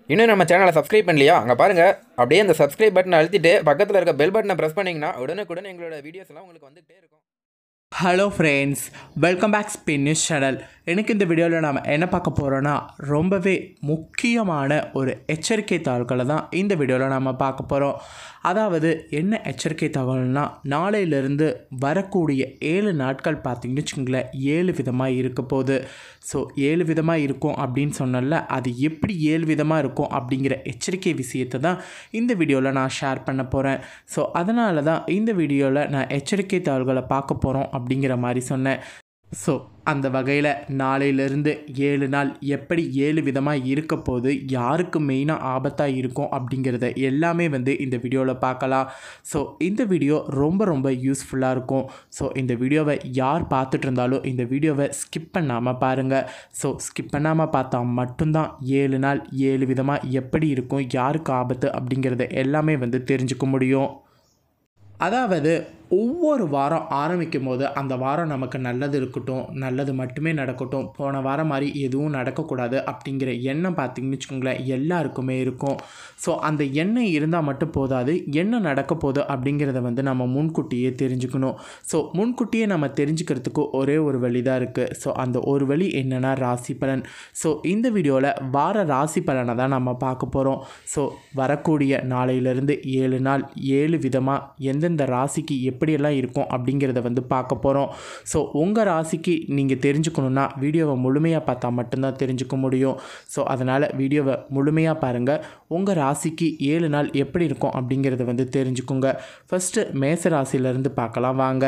இன்னும் நம்ம சேனலை சப்ஸ்கிரைப் பண்ணலையா அங்கே பாருங்கள் அப்படியே அந்த சப்ஸ்கிரைப் பட்டனை அழுத்திட்டு பக்கத்தில் இருக்க பெல் பட்டனை ப்ரெஸ் பண்ணிங்கன்னா உடனுக்குடன் எங்களோட வீடியோஸ் எல்லாம் உங்களுக்கு வந்துகிட்டே இருக்கும் hello friends welcome back Spin News channel எனக்கு இந்த வீடியோவில் நாம் என்ன பார்க்க போகிறோன்னா ரொம்பவே முக்கியமான ஒரு எச்சரிக்கை தாள்களை தான் இந்த வீடியோவில் நாம் பார்க்க போகிறோம் அதாவது என்ன எச்சரிக்கை தகவல்னா நாளையிலிருந்து வரக்கூடிய ஏழு நாட்கள் பார்த்திங்கன்னு வச்சுங்களேன் ஏழு விதமாக இருக்க போகுது ஸோ ஏழு விதமாக இருக்கும் அப்படின்னு சொன்னல அது எப்படி ஏழு விதமாக இருக்கும் அப்படிங்கிற எச்சரிக்கை விஷயத்தை தான் இந்த வீடியோவில் நான் ஷேர் பண்ண போகிறேன் ஸோ அதனால தான் இந்த வீடியோவில் நான் எச்சரிக்கை தாள்களை பார்க்க போகிறோம் அப்படிங்கிற மாதிரி சொன்னேன் ஸோ அந்த வகையில் நாளையிலிருந்து ஏழு நாள் எப்படி ஏழு விதமாக இருக்க போது யாருக்கு மெயினாக ஆபத்தாக இருக்கும் அப்படிங்கிறத எல்லாமே வந்து இந்த வீடியோவில் பார்க்கலாம் ஸோ இந்த வீடியோ ரொம்ப ரொம்ப யூஸ்ஃபுல்லாக இருக்கும் ஸோ இந்த வீடியோவை யார் பார்த்துட்டு இருந்தாலும் இந்த வீடியோவை ஸ்கிப் பண்ணாமல் பாருங்கள் ஸோ ஸ்கிப் பண்ணாமல் பார்த்தா மட்டும்தான் ஏழு நாள் ஏழு விதமாக எப்படி இருக்கும் யாருக்கு ஆபத்து அப்படிங்கிறத எல்லாமே வந்து தெரிஞ்சுக்க முடியும் அதாவது ஒவ்வொரு வாரம் ஆரம்பிக்கும் போது அந்த வாரம் நமக்கு நல்லது இருக்கட்டும் நல்லது மட்டுமே நடக்கட்டும் போன வாரம் மாதிரி எதுவும் நடக்கக்கூடாது அப்படிங்கிற எண்ணம் பார்த்திங்கன்னு வச்சுக்கோங்களேன் எல்லாருக்குமே இருக்கும் ஸோ அந்த எண்ணம் இருந்தால் மட்டும் போதாது என்ன நடக்க போகுது அப்படிங்கிறத வந்து நம்ம முன்கூட்டியே தெரிஞ்சுக்கணும் ஸோ முன்கூட்டியே நம்ம தெரிஞ்சுக்கிறதுக்கு ஒரே ஒரு வழி தான் இருக்குது ஸோ அந்த ஒரு வழி என்னென்னா ராசி பலன் ஸோ இந்த வீடியோவில் வார ராசி பலனை தான் நம்ம பார்க்க போகிறோம் ஸோ வரக்கூடிய நாளையிலிருந்து ஏழு நாள் ஏழு விதமாக எந்தெந்த ராசிக்கு எப்படியெல்லாம் இருக்கும் அப்படிங்கிறத வந்து பார்க்க போகிறோம் ஸோ உங்கள் ராசிக்கு நீங்கள் தெரிஞ்சுக்கணுன்னா வீடியோவை முழுமையாக பார்த்தா மட்டும்தான் தெரிஞ்சுக்க முடியும் ஸோ அதனால் வீடியோவை முழுமையாக பாருங்கள் உங்கள் ராசிக்கு ஏழு நாள் எப்படி இருக்கும் அப்படிங்கிறத வந்து தெரிஞ்சுக்கோங்க ஃபஸ்ட்டு மேச ராசியிலேருந்து பார்க்கலாம் வாங்க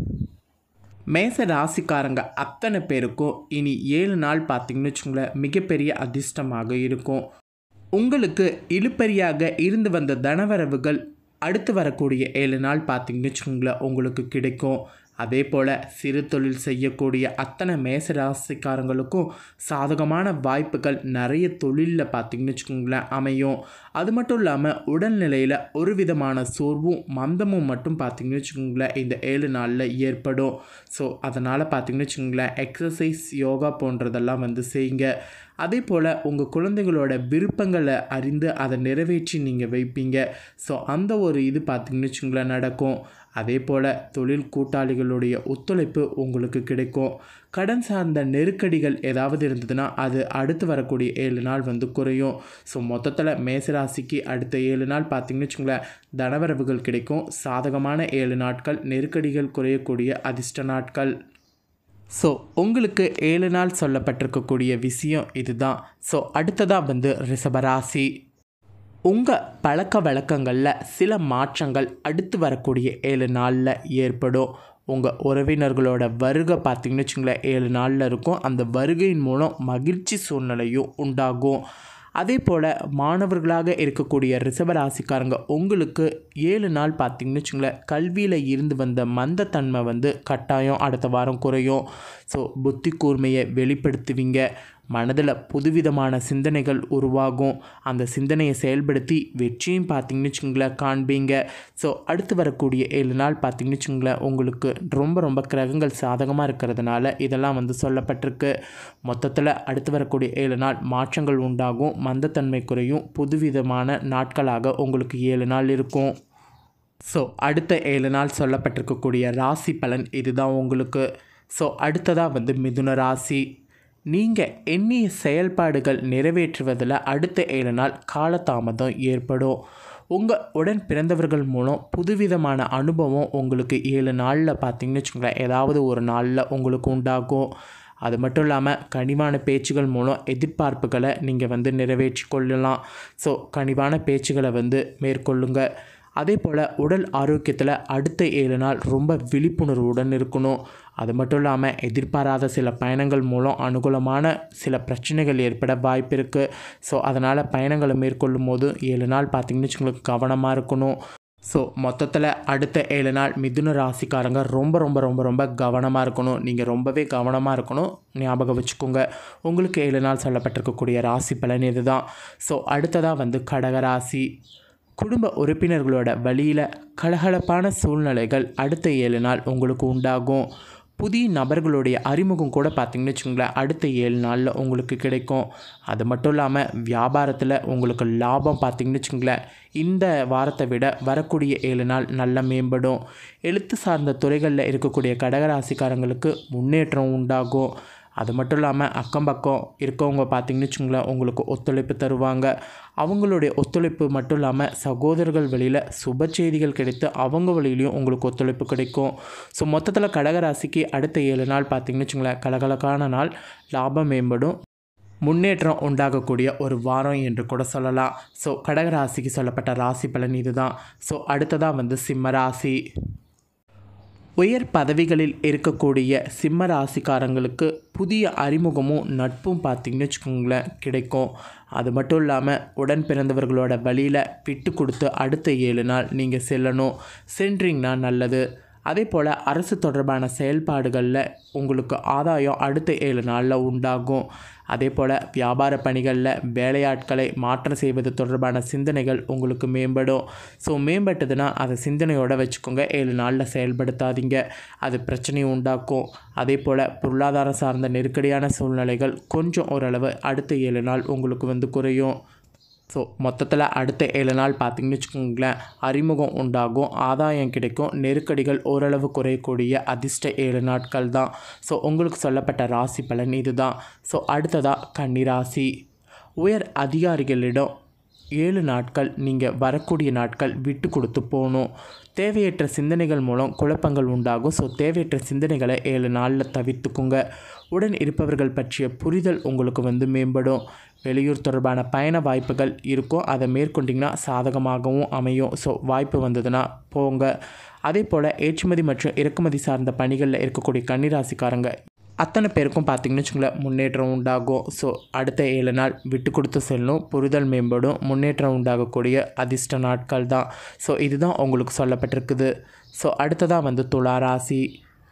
மேச ராசிக்காரங்க அத்தனை பேருக்கும் இனி ஏழு நாள் பார்த்திங்கன்னு வச்சுங்களேன் மிகப்பெரிய அதிர்ஷ்டமாக இருக்கும் உங்களுக்கு இழுப்பறியாக இருந்து வந்த தனவரவுகள் அடுத்து வரக்கூடிய ஏழு நாள் பார்த்திங்கன்னு வச்சுக்கோங்களேன் உங்களுக்கு கிடைக்கும் அதே போல் சிறு தொழில் செய்யக்கூடிய அத்தனை மேச ராசிக்காரங்களுக்கும் சாதகமான வாய்ப்புகள் நிறைய தொழிலில் பார்த்திங்கன்னு வச்சுக்கோங்களேன் அமையும் அது மட்டும் இல்லாமல் உடல்நிலையில் ஒரு விதமான சோர்வும் மந்தமும் மட்டும் பார்த்திங்கன்னு வச்சுக்கோங்களேன் இந்த ஏழு நாளில் ஏற்படும் ஸோ அதனால் பார்த்திங்கன்னு வச்சுக்கோங்களேன் எக்ஸசைஸ் யோகா போன்றதெல்லாம் வந்து செய்யுங்க அதே போல் உங்கள் குழந்தைகளோட விருப்பங்களை அறிந்து அதை நிறைவேற்றி நீங்கள் வைப்பீங்க ஸோ அந்த ஒரு இது பார்த்திங்கன்னு வச்சுங்களேன் நடக்கும் அதே போல் தொழில் கூட்டாளிகளுடைய ஒத்துழைப்பு உங்களுக்கு கிடைக்கும் கடன் சார்ந்த நெருக்கடிகள் ஏதாவது இருந்ததுன்னா அது அடுத்து வரக்கூடிய ஏழு நாள் வந்து குறையும் ஸோ மொத்தத்தில் மேசராசிக்கு அடுத்த ஏழு நாள் பார்த்திங்கன்னு வச்சுங்களேன் தனவரவுகள் கிடைக்கும் சாதகமான ஏழு நாட்கள் நெருக்கடிகள் குறையக்கூடிய அதிர்ஷ்ட நாட்கள் ஸோ உங்களுக்கு ஏழு நாள் சொல்லப்பட்டிருக்கக்கூடிய விஷயம் இதுதான் ஸோ அடுத்ததாக வந்து ரிஷபராசி உங்கள் பழக்க வழக்கங்களில் சில மாற்றங்கள் அடுத்து வரக்கூடிய ஏழு நாளில் ஏற்படும் உங்கள் உறவினர்களோட வருகை பார்த்திங்கன்னு வச்சுங்களேன் ஏழு நாளில் இருக்கும் அந்த வருகையின் மூலம் மகிழ்ச்சி சூழ்நிலையும் உண்டாகும் அதே போல் மாணவர்களாக இருக்கக்கூடிய ரிஷபராசிக்காரங்க உங்களுக்கு ஏழு நாள் பார்த்திங்கன்னு வச்சுங்களேன் கல்வியில் இருந்து வந்த மந்தத்தன்மை வந்து கட்டாயம் அடுத்த வாரம் குறையும் ஸோ புத்தி கூர்மையை வெளிப்படுத்துவீங்க மனதில் புதுவிதமான சிந்தனைகள் உருவாகும் அந்த சிந்தனையை செயல்படுத்தி வெற்றியும் பார்த்திங்கன்னு வச்சுங்களேன் காண்பீங்க ஸோ அடுத்து வரக்கூடிய ஏழு நாள் பார்த்திங்கன்னு வச்சுங்களேன் உங்களுக்கு ரொம்ப ரொம்ப கிரகங்கள் சாதகமாக இருக்கிறதுனால இதெல்லாம் வந்து சொல்லப்பட்டிருக்கு மொத்தத்தில் அடுத்து வரக்கூடிய ஏழு நாள் மாற்றங்கள் உண்டாகும் மந்தத்தன்மை குறையும் புதுவிதமான நாட்களாக உங்களுக்கு ஏழு நாள் இருக்கும் ஸோ அடுத்த ஏழு நாள் சொல்லப்பட்டிருக்கக்கூடிய ராசி பலன் இதுதான் உங்களுக்கு ஸோ அடுத்ததாக வந்து மிதுன ராசி நீங்கள் எண்ணிய செயல்பாடுகள் நிறைவேற்றுவதில் அடுத்த ஏழு நாள் காலதாமதம் ஏற்படும் உங்கள் உடன் பிறந்தவர்கள் மூலம் புதுவிதமான அனுபவம் உங்களுக்கு ஏழு நாளில் பார்த்தீங்கன்னு வச்சுக்கோங்களேன் ஏதாவது ஒரு நாளில் உங்களுக்கு உண்டாகும் அது மட்டும் இல்லாமல் கனிவான பேச்சுகள் மூலம் எதிர்பார்ப்புகளை நீங்கள் வந்து நிறைவேற்றி கொள்ளலாம் ஸோ கனிவான பேச்சுகளை வந்து மேற்கொள்ளுங்க அதே போல் உடல் ஆரோக்கியத்தில் அடுத்த ஏழு நாள் ரொம்ப விழிப்புணர்வுடன் இருக்கணும் அது மட்டும் இல்லாமல் எதிர்பாராத சில பயணங்கள் மூலம் அனுகூலமான சில பிரச்சனைகள் ஏற்பட வாய்ப்பு இருக்குது ஸோ அதனால் பயணங்களை மேற்கொள்ளும் போது ஏழு நாள் பார்த்திங்கன்னு வச்சுங்களுக்கு கவனமாக இருக்கணும் ஸோ மொத்தத்தில் அடுத்த ஏழு நாள் மிதுன ராசிக்காரங்க ரொம்ப ரொம்ப ரொம்ப ரொம்ப கவனமாக இருக்கணும் நீங்கள் ரொம்பவே கவனமாக இருக்கணும் ஞாபகம் வச்சுக்கோங்க உங்களுக்கு ஏழு நாள் சொல்லப்பட்டிருக்கக்கூடிய ராசி பலன் இதுதான் ஸோ அடுத்ததாக வந்து கடகராசி குடும்ப உறுப்பினர்களோட வழியில் கலகலப்பான சூழ்நிலைகள் அடுத்த ஏழு நாள் உங்களுக்கு உண்டாகும் புதிய நபர்களுடைய அறிமுகம் கூட பார்த்திங்கன்னு வச்சுக்கோங்களேன் அடுத்த ஏழு நாளில் உங்களுக்கு கிடைக்கும் அது மட்டும் இல்லாமல் வியாபாரத்தில் உங்களுக்கு லாபம் பார்த்திங்கன்னு வச்சுக்கோங்களேன் இந்த வாரத்தை விட வரக்கூடிய ஏழு நாள் நல்லா மேம்படும் எழுத்து சார்ந்த துறைகளில் இருக்கக்கூடிய கடகராசிக்காரங்களுக்கு முன்னேற்றம் உண்டாகும் அது மட்டும் இல்லாமல் அக்கம் பக்கம் இருக்கவங்க பார்த்திங்கன்னு வச்சுங்களேன் உங்களுக்கு ஒத்துழைப்பு தருவாங்க அவங்களுடைய ஒத்துழைப்பு மட்டும் இல்லாமல் சகோதரர்கள் வழியில் சுப செய்திகள் கிடைத்து அவங்க வழியிலையும் உங்களுக்கு ஒத்துழைப்பு கிடைக்கும் ஸோ மொத்தத்தில் கடகராசிக்கு அடுத்த ஏழு நாள் பார்த்திங்கன்னு வச்சுங்களேன் கலகலக்கான நாள் லாபம் மேம்படும் முன்னேற்றம் உண்டாகக்கூடிய ஒரு வாரம் என்று கூட சொல்லலாம் ஸோ கடகராசிக்கு சொல்லப்பட்ட ராசி பலன் இதுதான் ஸோ அடுத்ததாக வந்து சிம்ம ராசி உயர் பதவிகளில் இருக்கக்கூடிய சிம்ம ராசிக்காரங்களுக்கு புதிய அறிமுகமும் நட்பும் பார்த்திங்கன்னு வச்சுக்கோங்களேன் கிடைக்கும் அது மட்டும் இல்லாமல் உடன் பிறந்தவர்களோட வழியில் விட்டு கொடுத்து அடுத்த ஏழு நாள் நீங்கள் செல்லணும் சென்றீங்கன்னா நல்லது அதே போல் அரசு தொடர்பான செயல்பாடுகளில் உங்களுக்கு ஆதாயம் அடுத்த ஏழு நாளில் உண்டாகும் அதே போல் வியாபார பணிகளில் வேலையாட்களை மாற்றம் செய்வது தொடர்பான சிந்தனைகள் உங்களுக்கு மேம்படும் ஸோ மேம்பட்டதுன்னா அதை சிந்தனையோடு வச்சுக்கோங்க ஏழு நாளில் செயல்படுத்தாதீங்க அது பிரச்சனையை உண்டாக்கும் அதே போல் பொருளாதாரம் சார்ந்த நெருக்கடியான சூழ்நிலைகள் கொஞ்சம் ஓரளவு அடுத்த ஏழு நாள் உங்களுக்கு வந்து குறையும் ஸோ மொத்தத்தில் அடுத்த ஏழு நாள் பார்த்திங்கன்னு வச்சுக்கோங்களேன் அறிமுகம் உண்டாகும் ஆதாயம் கிடைக்கும் நெருக்கடிகள் ஓரளவு குறையக்கூடிய அதிர்ஷ்ட ஏழு நாட்கள் தான் ஸோ உங்களுக்கு சொல்லப்பட்ட ராசி பலன் இதுதான் ஸோ அடுத்ததாக கன்னிராசி உயர் அதிகாரிகளிடம் ஏழு நாட்கள் நீங்கள் வரக்கூடிய நாட்கள் விட்டு கொடுத்து போகணும் தேவையற்ற சிந்தனைகள் மூலம் குழப்பங்கள் உண்டாகும் ஸோ தேவையற்ற சிந்தனைகளை ஏழு நாளில் தவிர்த்துக்குங்க உடன் இருப்பவர்கள் பற்றிய புரிதல் உங்களுக்கு வந்து மேம்படும் வெளியூர் தொடர்பான பயண வாய்ப்புகள் இருக்கும் அதை மேற்கொண்டிங்கன்னா சாதகமாகவும் அமையும் ஸோ வாய்ப்பு வந்ததுன்னா போங்க அதே போல் ஏற்றுமதி மற்றும் இறக்குமதி சார்ந்த பணிகளில் இருக்கக்கூடிய கன்னிராசிக்காரங்க அத்தனை பேருக்கும் பார்த்திங்கன்னு வச்சுங்களேன் முன்னேற்றம் உண்டாகும் ஸோ அடுத்த ஏழு நாள் விட்டு கொடுத்து செல்லும் புரிதல் மேம்படும் முன்னேற்றம் உண்டாகக்கூடிய அதிர்ஷ்ட நாட்கள் தான் ஸோ இதுதான் உங்களுக்கு சொல்லப்பட்டிருக்குது ஸோ அடுத்ததாக வந்து துளாராசி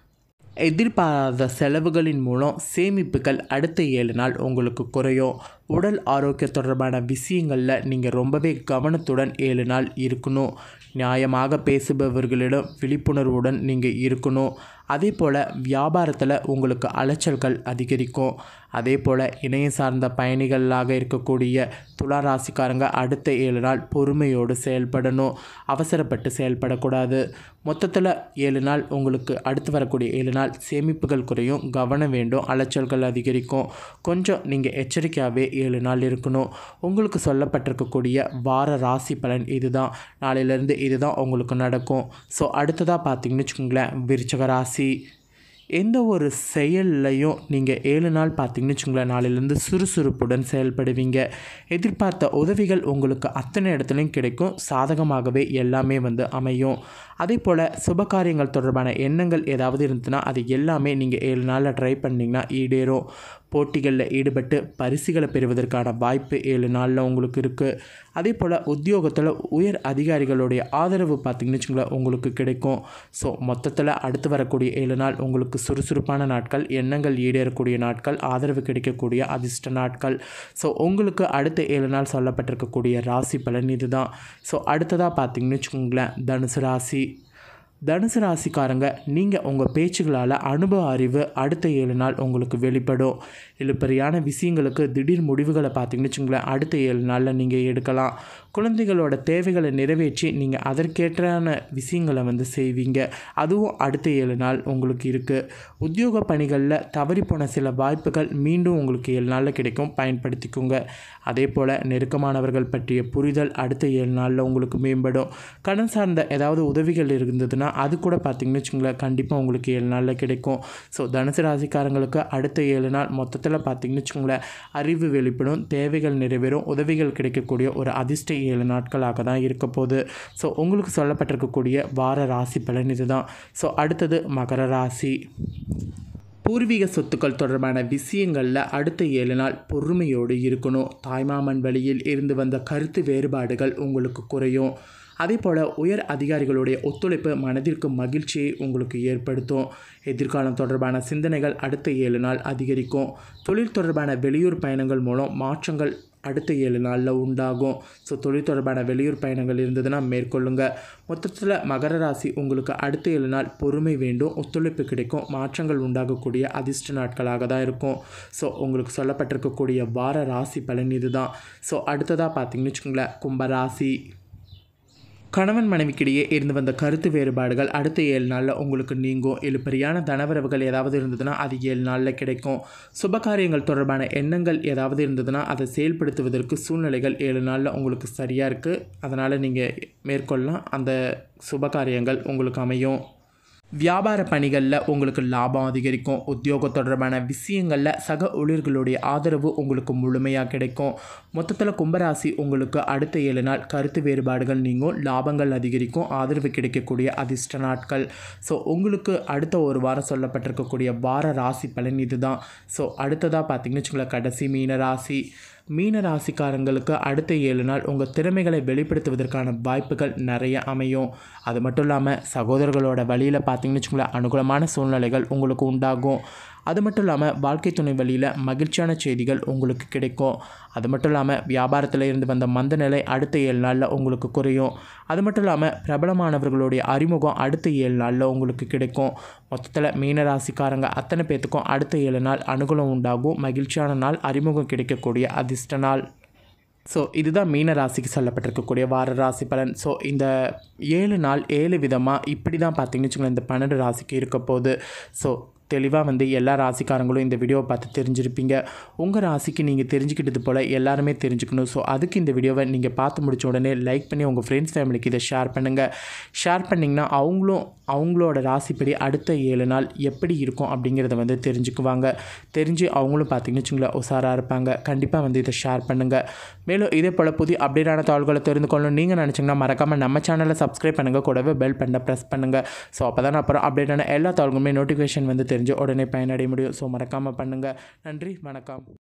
எதிர்பாராத செலவுகளின் மூலம் சேமிப்புகள் அடுத்த ஏழு நாள் உங்களுக்கு குறையும் உடல் ஆரோக்கிய தொடர்பான விஷயங்களில் நீங்கள் ரொம்பவே கவனத்துடன் ஏழு நாள் இருக்கணும் நியாயமாக பேசுபவர்களிடம் விழிப்புணர்வுடன் நீங்கள் இருக்கணும் அதே போல் வியாபாரத்தில் உங்களுக்கு அலைச்சல்கள் அதிகரிக்கும் அதே போல் இணையம் சார்ந்த பயணிகளாக இருக்கக்கூடிய துலா ராசிக்காரங்க அடுத்த ஏழு நாள் பொறுமையோடு செயல்படணும் அவசரப்பட்டு செயல்படக்கூடாது மொத்தத்தில் ஏழு நாள் உங்களுக்கு அடுத்து வரக்கூடிய ஏழு நாள் சேமிப்புகள் குறையும் கவனம் வேண்டும் அலைச்சல்கள் அதிகரிக்கும் கொஞ்சம் நீங்கள் எச்சரிக்கையாகவே ஏழு நாள் இருக்கணும் உங்களுக்கு சொல்லப்பட்டிருக்கக்கூடிய வார ராசி பலன் இதுதான் நாளையிலேருந்து இதுதான் உங்களுக்கு நடக்கும் ஸோ அடுத்ததாக பார்த்தீங்கன்னு வச்சுக்கோங்களேன் விருச்சக ராசி எந்த ஒரு செயல்லையும் நீங்கள் ஏழு நாள் பார்த்தீங்கன்னு வச்சுங்களேன் நாளையிலேருந்து சுறுசுறுப்புடன் செயல்படுவீங்க எதிர்பார்த்த உதவிகள் உங்களுக்கு அத்தனை இடத்துலையும் கிடைக்கும் சாதகமாகவே எல்லாமே வந்து அமையும் அதே போல் சுபகாரியங்கள் தொடர்பான எண்ணங்கள் ஏதாவது இருந்துச்சுன்னா அது எல்லாமே நீங்கள் ஏழு நாளில் ட்ரை பண்ணிங்கன்னா ஈடேறும் போட்டிகளில் ஈடுபட்டு பரிசுகளை பெறுவதற்கான வாய்ப்பு ஏழு நாளில் உங்களுக்கு இருக்குது அதே போல் உத்தியோகத்தில் உயர் அதிகாரிகளுடைய ஆதரவு பார்த்திங்கன்னு வச்சுங்களேன் உங்களுக்கு கிடைக்கும் ஸோ மொத்தத்தில் அடுத்து வரக்கூடிய ஏழு நாள் உங்களுக்கு சுறுசுறுப்பான நாட்கள் எண்ணங்கள் ஈடேறக்கூடிய நாட்கள் ஆதரவு கிடைக்கக்கூடிய அதிர்ஷ்ட நாட்கள் ஸோ உங்களுக்கு அடுத்த ஏழு நாள் சொல்லப்பட்டிருக்கக்கூடிய ராசி பலன் இதுதான் ஸோ அடுத்ததாக பார்த்தீங்கன்னு வச்சுக்கோங்களேன் தனுசு ராசி தனுசு ராசிக்காரங்க நீங்கள் உங்கள் பேச்சுகளால் அனுபவ அறிவு அடுத்த ஏழு நாள் உங்களுக்கு வெளிப்படும் இழுப்பறியான விஷயங்களுக்கு திடீர் முடிவுகளை பார்த்தீங்கன்னு வச்சுங்களேன் அடுத்த ஏழு நாளில் நீங்கள் எடுக்கலாம் குழந்தைகளோட தேவைகளை நிறைவேற்றி நீங்கள் அதற்கேற்றான விஷயங்களை வந்து செய்வீங்க அதுவும் அடுத்த ஏழு நாள் உங்களுக்கு இருக்குது உத்தியோக பணிகளில் தவறிப்போன சில வாய்ப்புகள் மீண்டும் உங்களுக்கு ஏழு நாளில் கிடைக்கும் பயன்படுத்திக்கோங்க அதே போல் நெருக்கமானவர்கள் பற்றிய புரிதல் அடுத்த ஏழு நாளில் உங்களுக்கு மேம்படும் கடன் சார்ந்த ஏதாவது உதவிகள் இருந்ததுன்னா அது கூட பார்த்தீங்கன்னு வச்சுங்களேன் கண்டிப்பாக உங்களுக்கு ஏழு நாளில் கிடைக்கும் ஸோ தனுசு ராசிக்காரங்களுக்கு அடுத்த ஏழு நாள் மொத்தத்தில் பார்த்தீங்கன்னு வச்சுங்களேன் அறிவு வெளிப்படும் தேவைகள் நிறைவேறும் உதவிகள் கிடைக்கக்கூடிய ஒரு அதிர்ஷ்ட ஏழு நாட்களாக தான் இருக்க போகுது ஸோ உங்களுக்கு சொல்லப்பட்டிருக்கக்கூடிய வார ராசி பலன் இதுதான் ஸோ அடுத்தது மகர ராசி பூர்வீக சொத்துக்கள் தொடர்பான விஷயங்களில் அடுத்த ஏழு நாள் பொறுமையோடு இருக்கணும் தாய்மாமன் வழியில் இருந்து வந்த கருத்து வேறுபாடுகள் உங்களுக்கு குறையும் அதே போல் உயர் அதிகாரிகளுடைய ஒத்துழைப்பு மனதிற்கு மகிழ்ச்சியை உங்களுக்கு ஏற்படுத்தும் எதிர்காலம் தொடர்பான சிந்தனைகள் அடுத்த ஏழு நாள் அதிகரிக்கும் தொழில் தொடர்பான வெளியூர் பயணங்கள் மூலம் மாற்றங்கள் அடுத்த ஏழு நாளில் உண்டாகும் ஸோ தொழில் தொடர்பான வெளியூர் பயணங்கள் இருந்ததுன்னா மேற்கொள்ளுங்க மொத்தத்தில் மகர ராசி உங்களுக்கு அடுத்த ஏழு நாள் பொறுமை வேண்டும் ஒத்துழைப்பு கிடைக்கும் மாற்றங்கள் உண்டாகக்கூடிய அதிர்ஷ்ட நாட்களாக தான் இருக்கும் ஸோ உங்களுக்கு சொல்லப்பட்டிருக்கக்கூடிய வார ராசி பலன் இதுதான் ஸோ அடுத்ததாக பார்த்தீங்கன்னு வச்சுக்கோங்களேன் கும்பராசி கணவன் மனைவிக்கிடையே இருந்து வந்த கருத்து வேறுபாடுகள் அடுத்த ஏழு நாளில் உங்களுக்கு நீங்கும் இழுபறியான தனவரவுகள் ஏதாவது இருந்ததுன்னா அது ஏழு நாளில் கிடைக்கும் சுபகாரியங்கள் தொடர்பான எண்ணங்கள் ஏதாவது இருந்ததுன்னா அதை செயல்படுத்துவதற்கு சூழ்நிலைகள் ஏழு நாளில் உங்களுக்கு சரியாக இருக்குது அதனால் நீங்கள் மேற்கொள்ளலாம் அந்த சுபகாரியங்கள் உங்களுக்கு அமையும் வியாபார பணிகளில் உங்களுக்கு லாபம் அதிகரிக்கும் உத்தியோக தொடர்பான விஷயங்களில் சக ஊழியர்களுடைய ஆதரவு உங்களுக்கு முழுமையாக கிடைக்கும் மொத்தத்தில் கும்பராசி உங்களுக்கு அடுத்த ஏழு நாள் கருத்து வேறுபாடுகள் நீங்கும் லாபங்கள் அதிகரிக்கும் ஆதரவு கிடைக்கக்கூடிய அதிர்ஷ்ட நாட்கள் ஸோ உங்களுக்கு அடுத்த ஒரு வாரம் சொல்லப்பட்டிருக்கக்கூடிய வார ராசி பலன் இதுதான் ஸோ அடுத்ததாக பார்த்தீங்கன்னு வச்சுக்கோங்களேன் கடைசி மீன ராசி மீன ராசிக்காரங்களுக்கு அடுத்த ஏழு நாள் உங்கள் திறமைகளை வெளிப்படுத்துவதற்கான வாய்ப்புகள் நிறைய அமையும் அது மட்டும் இல்லாமல் சகோதரர்களோட வழியில் பார்த்தீங்கன்னு வச்சுக்கோங்களேன் அனுகூலமான சூழ்நிலைகள் உங்களுக்கு உண்டாகும் அது மட்டும் இல்லாமல் வாழ்க்கை துணை வழியில் மகிழ்ச்சியான செய்திகள் உங்களுக்கு கிடைக்கும் அது மட்டும் இல்லாமல் வியாபாரத்தில் இருந்து வந்த மந்த நிலை அடுத்த ஏழு நாளில் உங்களுக்கு குறையும் அது மட்டும் இல்லாமல் பிரபலமானவர்களுடைய அறிமுகம் அடுத்த ஏழு நாளில் உங்களுக்கு கிடைக்கும் மொத்தத்தில் மீன ராசிக்காரங்க அத்தனை பேர்த்துக்கும் அடுத்த ஏழு நாள் அனுகூலம் உண்டாகும் மகிழ்ச்சியான நாள் அறிமுகம் கிடைக்கக்கூடிய அதிர்ஷ்ட நாள் ஸோ இதுதான் மீன ராசிக்கு சொல்லப்பட்டிருக்கக்கூடிய வார ராசி பலன் ஸோ இந்த ஏழு நாள் ஏழு விதமாக இப்படி தான் பார்த்தீங்கன்னு வச்சுக்கோங்களேன் இந்த பன்னெண்டு ராசிக்கு இருக்க போகுது ஸோ தெளிவாக வந்து எல்லா ராசிக்காரங்களும் இந்த வீடியோவை பார்த்து தெரிஞ்சிருப்பீங்க உங்கள் ராசிக்கு நீங்கள் தெரிஞ்சுக்கிட்டது போல் எல்லாருமே தெரிஞ்சுக்கணும் ஸோ அதுக்கு இந்த வீடியோவை நீங்கள் பார்த்து முடிச்ச உடனே லைக் பண்ணி உங்கள் ஃப்ரெண்ட்ஸ் ஃபேமிலிக்கு இதை ஷேர் பண்ணுங்கள் ஷேர் பண்ணிங்கன்னா அவங்களும் அவங்களோட ராசிப்படி அடுத்த ஏழு நாள் எப்படி இருக்கும் அப்படிங்கிறத வந்து தெரிஞ்சுக்குவாங்க தெரிஞ்சு அவங்களும் பார்த்தீங்கன்னு வச்சுங்களேன் உஷாராக இருப்பாங்க கண்டிப்பாக வந்து இதை ஷேர் பண்ணுங்கள் மேலும் இதே போல் புதிய அப்டேட்டான தகவல்களை தெரிந்து கொள்ளணும் நீங்கள் நினச்சிங்கன்னா மறக்காமல் நம்ம சேனலை சப்ஸ்கிரைப் பண்ணுங்கள் கூடவே பெல் பண்ண ப்ரெஸ் பண்ணுங்கள் ஸோ அப்போ தான் அப்புறம் அப்டேட்டான எல்லா தகவல்களுமே நோட்டிஃபிகேஷன் வந்து தெரிஞ்சு உடனே பயனடைய முடியும் ஸோ மறக்காமல் பண்ணுங்கள் நன்றி வணக்கம்